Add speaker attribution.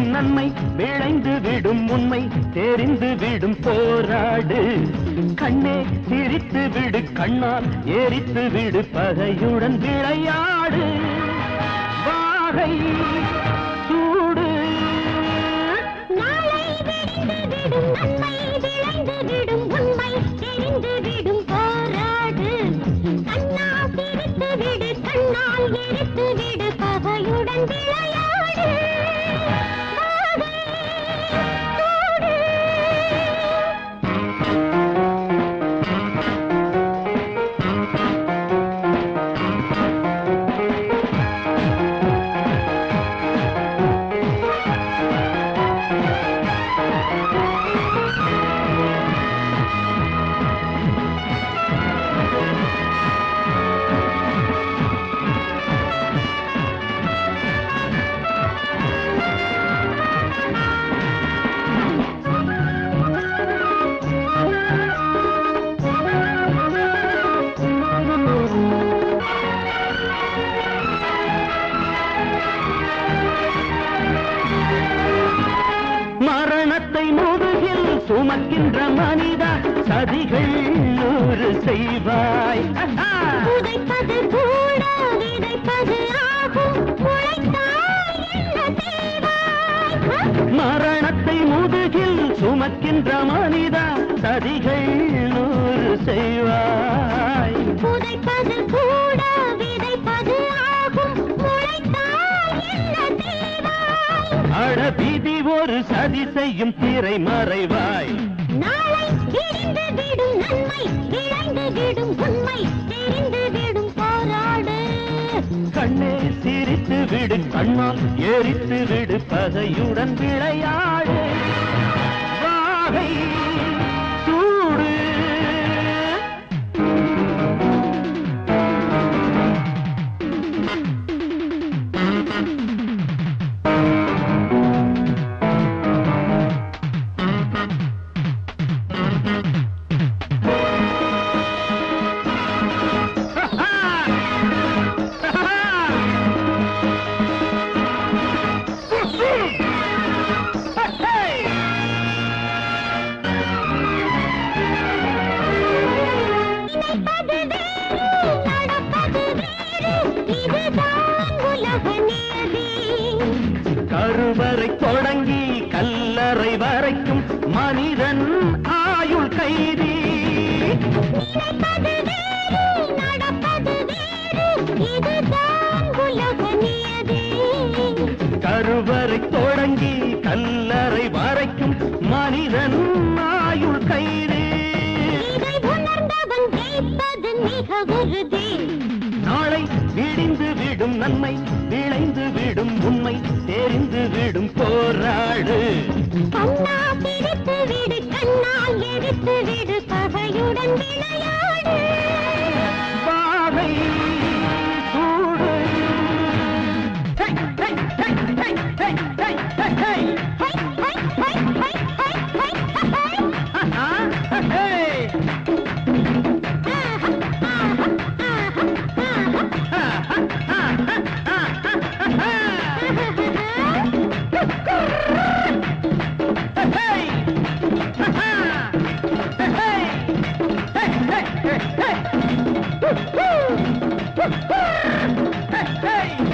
Speaker 1: விடும் நன்மை விளைந்து விடும் உண்மை தெரிந்து விடும் போராடு கண்ணே சிரித்து விடு கண்ணால் எரித்து விடு பகையுடன் விளையாடு வாகை சூடு
Speaker 2: நாளை விடிந்து விடும் நன்மை விளைந்து விடும் உண்மை தெரிந்து விடும் போராடு கண்ணா சிரித்து விடு கண்ணால் எரித்து விடு பகையுடன் விளையாடு வாகை சூடு.
Speaker 1: மரணத்தை முதுகில் சுமக்கின்ற மனிதா சதிகள் நூறு செய்வாய்
Speaker 2: உதைப்பது கூட விதைப்பது ஆகும் முளைத்தால் என்ன செய்வாய்
Speaker 1: மரணத்தை முதுகில் சுமக்கின்ற மனிதா சதிகள் நூறு செய்வாய்
Speaker 2: புதைப்பது கூட விதைப்பது ஆகும் முளைத்தால் என்ன செய்வாய்
Speaker 1: அட விதி ஒரு சதி செய்யும் திரை மறைவாய்
Speaker 2: நாளை விடிந்து விடும் நன்மை விளைந்து விடும் உண்மை தெரிந்து விடும் போராடு
Speaker 1: கண்ணே சிரித்து விடு கண்ணால் எரித்து விடு பகையுடன் விளையாடு வாகை சூடு
Speaker 2: நினைப்பது வேறு நடப்பது வேறு இதுதான் உலக நியதி
Speaker 1: கருவறை தொடங்கி கல்லறை வரைக்கும் மனிதன் ஆயுள் கைதி
Speaker 2: நினைப்பது வேறு நடப்பது வேறு இதுதான் உலக நியதி
Speaker 1: கருவறை தொடங்கி கல்லறை வரைக்கும் மனிதன் ஆயுள் கைதி
Speaker 2: இதை உணர்ந்தவன் ஜெயிப்பது மிக உறுதி
Speaker 1: நாளை விடிந்து விடும் நன்மை விளைந்து விடும் உண்மை தெரிந்து விடும் போராடு
Speaker 2: கண்ணா பிரித்து விடு கண்ணால் எடுத்து விடு பகையுடன் விளையாடு
Speaker 1: பாவை சூடு ஹை, ஹை, ஹை, ஹை, ஹை, ஹை, ஹை, ஹை.
Speaker 2: ஹை, ஹை, ஹை, ஹை, ஹை, ஹை, ஹை.
Speaker 1: ஆஹா, ஹை. Hey!